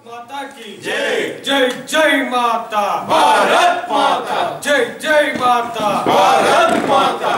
माता की जय। जय जय माता भारत माता जय जय माता भारत माता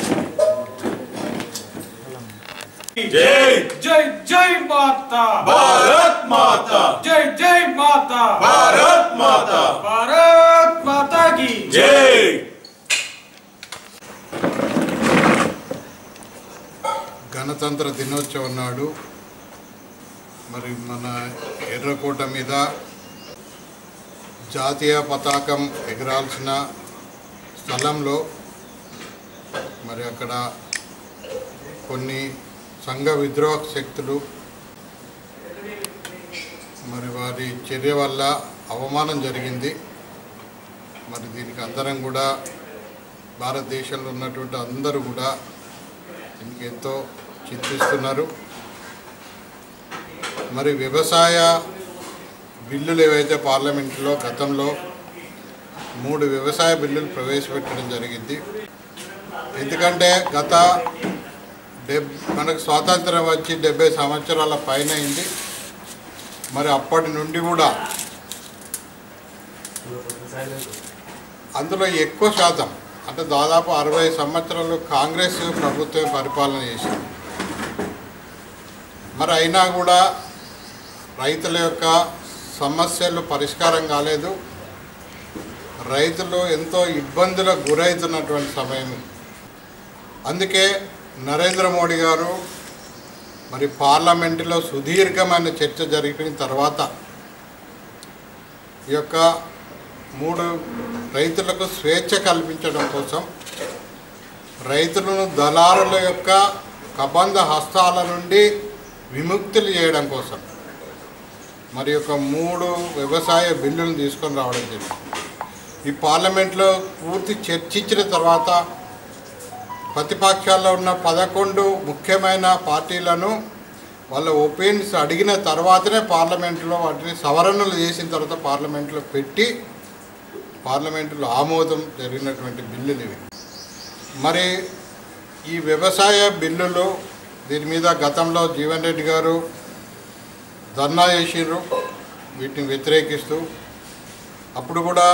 जय जय जय माता भारत माता जय जय माता भारत माता भारत माता की जय గణతంత్ర దినోత్సవం నాడు మరి మన ఎర్రకోట మీద జాతీయ పతాకం ఎగరాల్సిన స్థలంలో మరి అక్కడ కొన్ని సంఘ విద్రోహ శక్తులు మరి వారి చర్య వల్ల అవమానం జరిగింది మరి దీనికి అందరం కూడా భారతదేశంలో ఉన్నటువంటి అందరూ కూడా దీనికి ఎంతో చింతిస్తున్నారు మరి వ్యవసాయ బిల్లులు ఏవైతే పార్లమెంట్లో గతంలో మూడు వ్యవసాయ బిల్లులు ప్రవేశపెట్టడం జరిగింది ఎందుకంటే గత డెబ్ మనకు స్వాతంత్రం వచ్చి డెబ్బై సంవత్సరాల పైన అయింది మరి అప్పటి నుండి కూడా అందులో ఎక్కువ శాతం అంటే దాదాపు అరవై సంవత్సరాలు కాంగ్రెస్ ప్రభుత్వం పరిపాలన చేసింది మరి అయినా కూడా రైతుల యొక్క సమస్యలు పరిష్కారం కాలేదు రైతులు ఎంతో ఇబ్బందులకు గురవుతున్నటువంటి సమయం అందుకే నరేంద్ర మోడీ గారు మరి పార్లమెంటులో సుదీర్ఘమైన చర్చ జరిగిన తర్వాత ఈ యొక్క మూడు రైతులకు స్వేచ్ఛ కల్పించడం కోసం రైతులను దళారుల యొక్క కబంధ హస్తాల నుండి విముక్తులు చేయడం కోసం మరి యొక్క మూడు వ్యవసాయ బిల్లులను తీసుకొని రావడం జరిగింది ఈ పార్లమెంట్లో పూర్తి చర్చించిన తర్వాత ప్రతిపక్షాల్లో ఉన్న పదకొండు ముఖ్యమైన పార్టీలను వాళ్ళ ఒపీనియన్స్ అడిగిన తర్వాతనే పార్లమెంట్లో వాటిని సవరణలు చేసిన తర్వాత పార్లమెంట్లో పెట్టి పార్లమెంటులో ఆమోదం జరిగినటువంటి బిల్లులు ఇవి మరి ఈ వ్యవసాయ బిల్లులు దీని మీద గతంలో జీవన్ రెడ్డి గారు ధర్నా చేసిర్రు వీటిని వ్యతిరేకిస్తూ అప్పుడు కూడా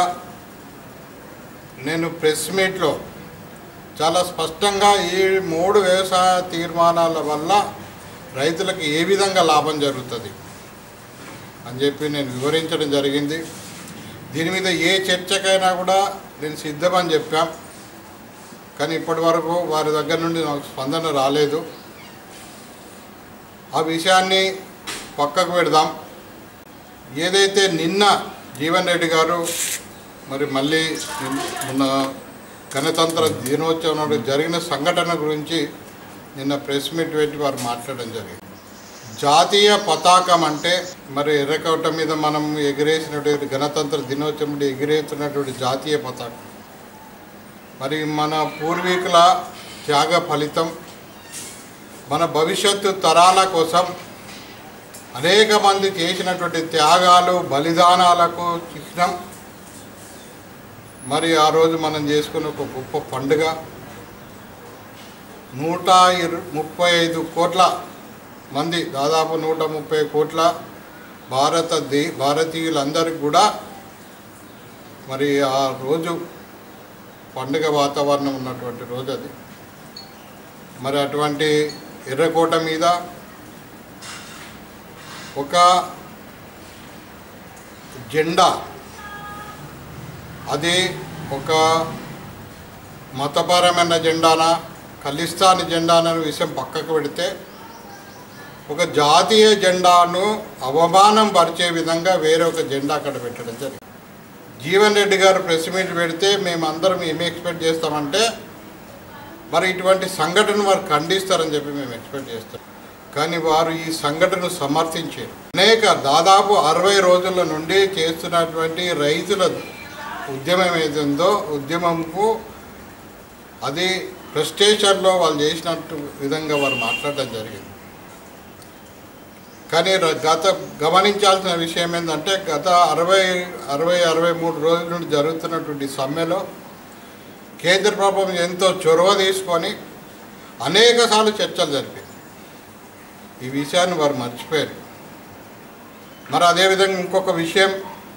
నేను ప్రెస్ మీట్లో చాలా స్పష్టంగా ఈ మూడు వ్యవసాయ తీర్మానాల వల్ల రైతులకు ఏ విధంగా లాభం జరుగుతుంది అని చెప్పి నేను వివరించడం జరిగింది దీని మీద ఏ చర్చకైనా కూడా నేను సిద్ధమని చెప్పాం కానీ ఇప్పటి వరకు వారి దగ్గర నుండి నాకు స్పందన రాలేదు ఆ విషయాన్ని పక్కకు పెడదాం ఏదైతే నిన్న జీవన్ రెడ్డి గారు మరి మళ్ళీ నిన్- మొన్న గణతంత్ర దినోత్సవం నాడు జరిగిన సంఘటన గురించి నిన్న ప్రెస్ మీట్ పెట్టి వారు మాట్లాడడం జరిగింది జాతీయ పతాకం అంటే మరి ఎర్రకోట మీద మనం ఎగిరేసినటువంటి గణతంత్ర దినోత్సవం నుండి ఎగిరేస్తున్నటువంటి జాతీయ పతాకం మరి మన పూర్వీకుల త్యాగ ఫలితం మన భవిష్యత్తు తరాల కోసం అనేక మంది చేసినటువంటి త్యాగాలు బలిదానాలకు చిహ్నం మరి ఆ రోజు మనం చేసుకున్న ఒక గొప్ప పండుగ నూట ఇరు ముప్పై ఐదు కోట్ల మంది దాదాపు నూట ముప్పై కోట్ల భారత దే భారతీయులందరికీ కూడా మరి ఆ రోజు పండుగ వాతావరణం ఉన్నటువంటి రోజు అది మరి అటువంటి ఎర్రకోట మీద ఒక జెండా అది ఒక మతపరమైన జెండానా ఖలిస్తానీ జెండానా అనే విషయం పక్కకు పెడితే ఒక జాతీయ జెండాను అవమానం పరిచే విధంగా వేరే ఒక జెండా అక్కడ పెట్టడం జరిగింది జీవన్ రెడ్డి గారు ప్రెస్ మీట్ పెడితే మేమందరం ఏమి ఎక్స్పెక్ట్ చేస్తామంటే మరి ఇటువంటి సంఘటన వారు ఖండిస్తారని చెప్పి మేము ఎక్స్పెక్ట్ చేస్తాం కానీ వారు ఈ సంఘటనను సమర్థించారు అనేక దాదాపు అరవై రోజుల నుండి చేస్తున్నటువంటి రైతుల ఉద్యమం ఏదుందో ఉద్యమంకు అది ప్రెస్టేషన్లో వాళ్ళు చేసినట్టు విధంగా వారు మాట్లాడడం జరిగింది కానీ ర- గత గమనించాల్సిన విషయం ఏంటంటే గత అరవై అరవై అరవై మూడు రోజుల నుండి జరుగుతున్నటువంటి సమ్మెలో కేంద్ర ప్రభుత్వం ఎంతో చొరవ తీసుకొని అనేక సార్లు చర్చలు జరిపింది ఈ విషయాన్ని వారు మర్చిపోయారు మరి అదేవిధంగా ఇంకొక విషయం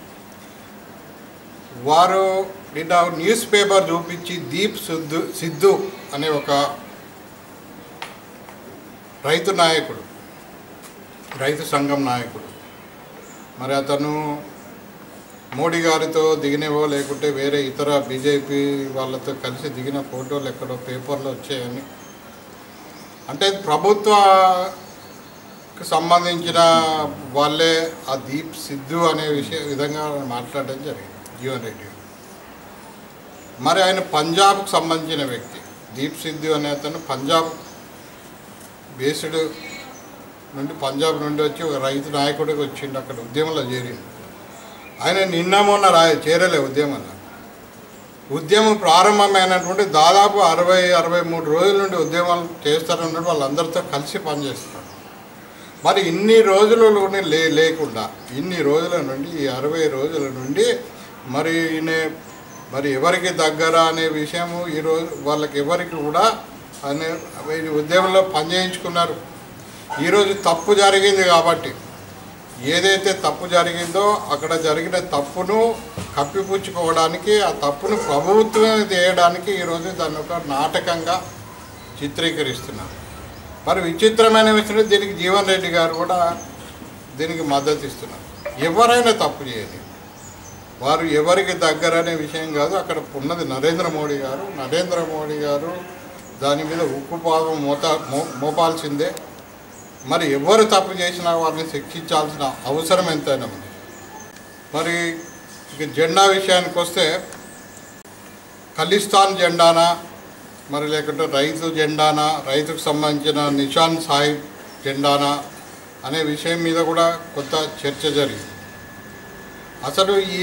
వారు నిన్న న్యూస్ పేపర్ చూపించి దీప్ సిద్ధు సిద్ధు అనే ఒక రైతు నాయకుడు రైతు సంఘం నాయకుడు మరి అతను మోడీ గారితో దిగినవో లేకుంటే వేరే ఇతర బీజేపీ వాళ్ళతో కలిసి దిగిన ఫోటోలు ఎక్కడో పేపర్లో వచ్చాయని అంటే ప్రభుత్వకు సంబంధించిన వాళ్ళే ఆ దీప్ సిద్ధు అనే విషయ విధంగా మాట్లాడడం జరిగింది జీవన్ రెడ్డి మరి ఆయన పంజాబ్కు సంబంధించిన వ్యక్తి దీప్ సిద్ధు అనే అతను పంజాబ్ బేస్డ్ నుండి పంజాబ్ నుండి వచ్చి ఒక రైతు నాయకుడికి వచ్చిండు అక్కడ ఉద్యమంలో చేరిండు ఆయన నిన్న మొన్న రా చేరలే ఉద్యమంలో ఉద్యమం ప్రారంభమైనటువంటి దాదాపు అరవై అరవై మూడు రోజుల నుండి ఉద్యమాలు చేస్తారన్నట్టు వాళ్ళందరితో కలిసి పనిచేస్తారు మరి ఇన్ని రోజుల నుండి లే లేకుండా ఇన్ని రోజుల నుండి ఈ అరవై రోజుల నుండి మరి ఈయన మరి ఎవరికి దగ్గర అనే విషయము ఈరోజు వాళ్ళకి ఎవరికి కూడా అనే ఈ ఉద్యమంలో పనిచేయించుకున్నారు ఈరోజు తప్పు జరిగింది కాబట్టి ఏదైతే తప్పు జరిగిందో అక్కడ జరిగిన తప్పును కప్పిపుచ్చుకోవడానికి ఆ తప్పును ప్రభుత్వం చేయడానికి ఈరోజు దాన్ని ఒక నాటకంగా చిత్రీకరిస్తున్నారు మరి విచిత్రమైన విషయం దీనికి జీవన్ రెడ్డి గారు కూడా దీనికి మద్దతు ఇస్తున్నారు ఎవరైనా తప్పు చేయాలి వారు ఎవరికి దగ్గర అనే విషయం కాదు అక్కడ ఉన్నది నరేంద్ర మోడీ గారు నరేంద్ర మోడీ గారు దాని మీద ఉక్కుపాదం మోత మో మోపాల్సిందే మరి ఎవరు తప్పు చేసినా వారిని శిక్షించాల్సిన అవసరం ఎంతైనా ఉంది మరి ఇక జెండా విషయానికి వస్తే ఖలిస్తాన్ జెండానా మరి లేకుంటే రైతు జెండానా రైతుకు సంబంధించిన నిషాన్ సాహిబ్ జెండానా అనే విషయం మీద కూడా కొంత చర్చ జరిగింది అసలు ఈ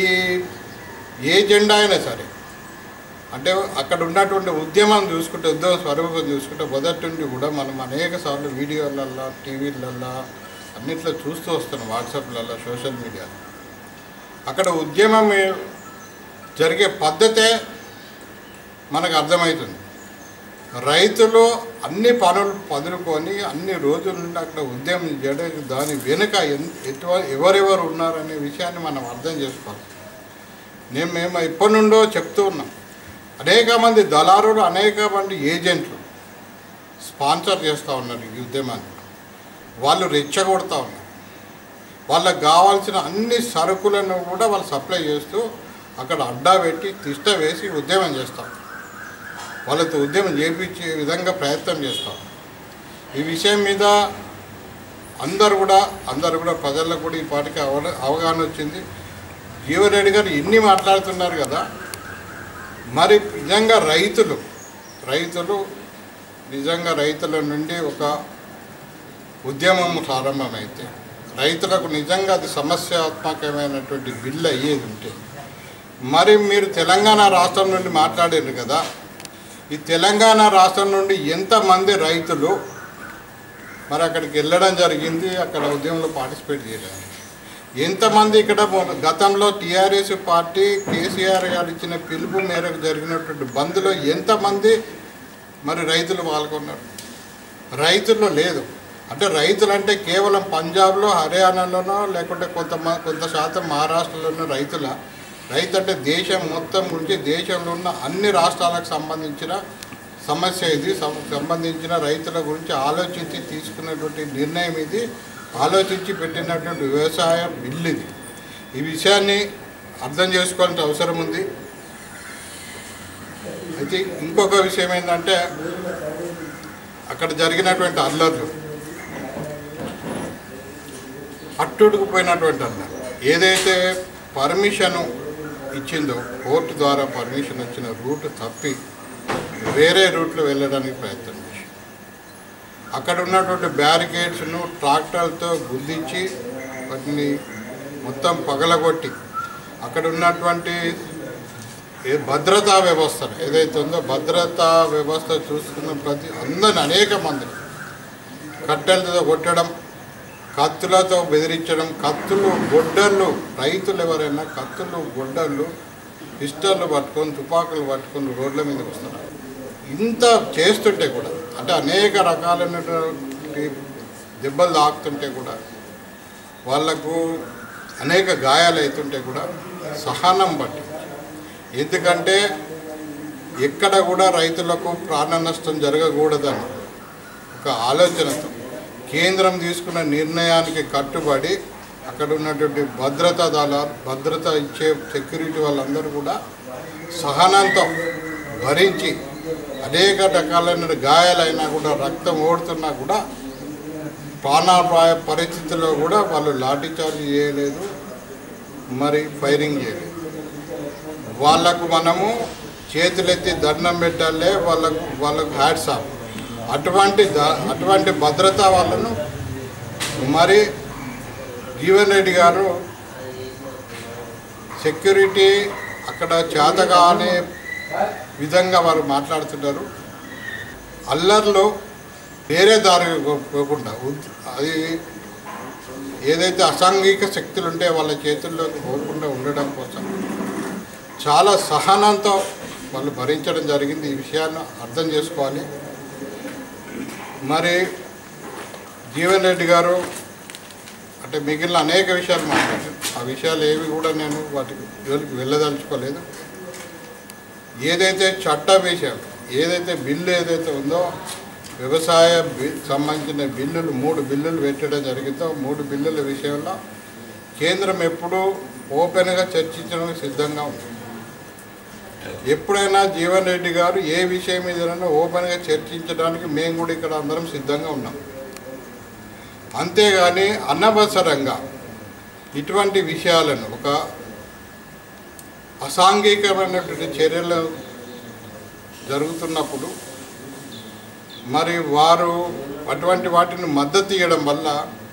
ఏ జెండా అయినా సరే అంటే అక్కడ ఉన్నటువంటి ఉద్యమం చూసుకుంటే ఉద్యమ స్వరూపం చూసుకుంటే మొదటి నుండి కూడా మనం అనేక సార్లు వీడియోలల్లో టీవీలల్లో అన్నిట్లో చూస్తూ వస్తున్నాం వాట్సాప్లలో సోషల్ మీడియాలో అక్కడ ఉద్యమం ఏ- జరిగే పద్ధతే మనకు అర్థమవుతుంది రైతులు అన్ని పనులు పదులుకొని అన్ని రోజుల నుండి అక్కడ ఉద్యమం చేయడానికి దాని వెనుక ఎన్- ఎటువ ఎవరెవరు ఉన్నారనే విషయాన్ని మనం అర్థం చేసుకోవాలి నేను మేము ఎప్పటి నుండో చెప్తూ ఉన్నాం అనేక మంది దళారులు అనేక మంది ఏజెంట్లు స్పాన్సర్ చేస్తూ ఉన్నారు ఈ ఉద్యమాన్ని వాళ్ళు రెచ్చగొడతా ఉన్నారు వాళ్ళకి కావాల్సిన అన్ని సరుకులను కూడా వాళ్ళు సప్లై చేస్తూ అక్కడ అడ్డా పెట్టి తిష్ట వేసి ఉద్యమం చేస్తాం వాళ్ళతో ఉద్యమం చేపించే విధంగా ప్రయత్నం చేస్తాం ఈ విషయం మీద అందరు కూడా అందరు కూడా ప్రజలకు కూడా ఈ పాటికి అవ అవగాహన వచ్చింది జీవరెడ్డి గారు ఇన్ని మాట్లాడుతున్నారు కదా మరి నిజంగా రైతులు రైతులు నిజంగా రైతుల నుండి ఒక ఉద్యమం ప్రారంభమైతే రైతులకు నిజంగా అది సమస్యాత్మకమైనటువంటి బిల్లు అయ్యేది ఉంటే మరి మీరు తెలంగాణ రాష్ట్రం నుండి మాట్లాడారు కదా ఈ తెలంగాణ రాష్ట్రం నుండి ఎంతమంది రైతులు మరి అక్కడికి వెళ్ళడం జరిగింది అక్కడ ఉద్యమంలో పార్టిసిపేట్ చేయడానికి ఎంతమంది ఇక్కడ మొన్న గతంలో టీఆర్ఎస్ పార్టీ కేసీఆర్ గారు ఇచ్చిన పిలుపు మేరకు జరిగినటువంటి బంద్లో ఎంతమంది మరి రైతులు పాల్గొన్నారు రైతుల్లో లేదు అంటే రైతులు అంటే కేవలం పంజాబ్లో హర్యానాలోనో లేకుంటే కొంత మ- కొంత శాతం మహారాష్ట్రలోనో రైతుల రైతు అంటే దేశం మొత్తం గురించి దేశంలో ఉన్న అన్ని రాష్ట్రాలకు సంబంధించిన సమస్య ఇది సం- సంబంధించిన రైతుల గురించి ఆలోచించి తీసుకున్నటువంటి నిర్ణయం ఇది ఆలోచించి పెట్టినటువంటి వ్యవసాయ బిల్లు ఇది ఈ విషయాన్ని అర్థం చేసుకోవాల్సిన అవసరం ఉంది అయితే ఇంకొక విషయం ఏంటంటే అక్కడ జరిగినటువంటి అల్లర్లు అట్టుడుకుపోయినటువంటి అల్లర్లు ఏదైతే పర్మిషను ఇచ్చిందో కోర్టు ద్వారా పర్మిషన్ వచ్చిన రూట్ తప్పి వేరే రూట్లో వెళ్ళడానికి ప్రయత్నం చేసి అక్కడ ఉన్నటువంటి బ్యారికేడ్స్ను ట్రాక్టర్లతో గుద్దించి వాటిని మొత్తం పగలగొట్టి అక్కడ ఉన్నటువంటి ఏ భద్రతా వ్యవస్థ ఏదైతే ఉందో భద్రతా వ్యవస్థ చూస్తున్న ప్రతి అందరిని అనేక మందిని కట్టెలతో కొట్టడం కత్తులతో బెదిరించడం కత్తులు గొడ్డళ్ళు రైతులు ఎవరైనా కత్తులు గొడ్డళ్ళు పిస్టర్లు పట్టుకొని తుపాకులు పట్టుకొని రోడ్ల మీదకి వస్తున్నారు ఇంత చేస్తుంటే కూడా అంటే అనేక రకాలైనటువంటి దెబ్బలు తాకుతుంటే కూడా వాళ్లకు అనేక గాయాలు అవుతుంటే కూడా సహనం బట్టి ఎందుకంటే ఎక్కడ కూడా రైతులకు ప్రాణ నష్టం జరగకూడదని ఒక ఆలోచనతో కేంద్రం తీసుకున్న నిర్ణయానికి కట్టుబడి అక్కడ ఉన్నటువంటి భద్రతా దళాలు భద్రత ఇచ్చే సెక్యూరిటీ వాళ్ళందరూ కూడా సహనంతో భరించి అనేక రకాలైన గాయాలైనా కూడా రక్తం ఓడుతున్నా కూడా ప్రాణాపాయ పరిస్థితుల్లో కూడా వాళ్ళు లాఠీచార్జ్ చేయలేదు మరి ఫైరింగ్ చేయలేదు వాళ్ళకు మనము చేతులెత్తి దండం పెట్టాలే వాళ్ళకు వాళ్ళకు హ్యాట్స్ ఆఫ్ అటువంటి ద- అటువంటి భద్రత వాళ్ళను మరి జీవన్ రెడ్డి గారు సెక్యూరిటీ అక్కడ చేతగా అనే విధంగా వారు మాట్లాడుతున్నారు అల్లర్లో వేరే దారి పోకుండా ఉద్- అది ఏదైతే అసాంఘిక శక్తులు ఉంటే వాళ్ళ చేతుల్లోకి పోకుండా ఉండడం కోసం చాలా సహనంతో వాళ్ళు భరించడం జరిగింది ఈ విషయాన్ని అర్థం చేసుకోవాలి మరి జీవన్ రెడ్డి గారు అంటే మిగిలిన అనేక విషయాలు మాట్లాడారు ఆ విషయాలు ఏవి కూడా నేను వాటికి జోలికి వెళ్ళదలుచుకోలేదు ఏదైతే చట్ట విషయం ఏదైతే బిల్లు ఏదైతే ఉందో వ్యవసాయ బి సంబంధించిన బిల్లులు మూడు బిల్లులు పెట్టడం జరిగిందో మూడు బిల్లుల విషయంలో కేంద్రం ఎప్పుడూ ఓపెన్గా చర్చించడానికి సిద్ధంగా ఉంది ఎప్పుడైనా జీవన్ రెడ్డి గారు ఏ విషయం మీదైనా ఓపెన్గా చర్చించడానికి మేము కూడా ఇక్కడ అందరం సిద్ధంగా ఉన్నాం అంతేగాని అనవసరంగా ఇటువంటి విషయాలను ఒక అసాంఘికమైనటువంటి చర్యలు జరుగుతున్నప్పుడు మరి వారు అటువంటి వాటిని మద్దతు ఇవ్వడం వల్ల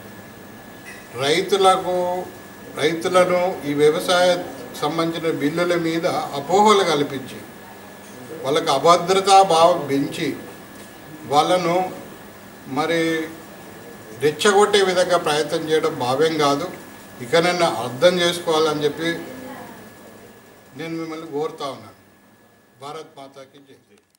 రైతులకు రైతులను ఈ వ్యవసాయ సంబంధించిన బిల్లుల మీద అపోహలు కల్పించి వాళ్ళకి అభద్రతా భావం పెంచి వాళ్ళను మరి రెచ్చగొట్టే విధంగా ప్రయత్నం చేయడం భావ్యం కాదు ఇకనైనా అర్థం చేసుకోవాలని చెప్పి నేను మిమ్మల్ని కోరుతా ఉన్నాను భారత్ మాతాకి జై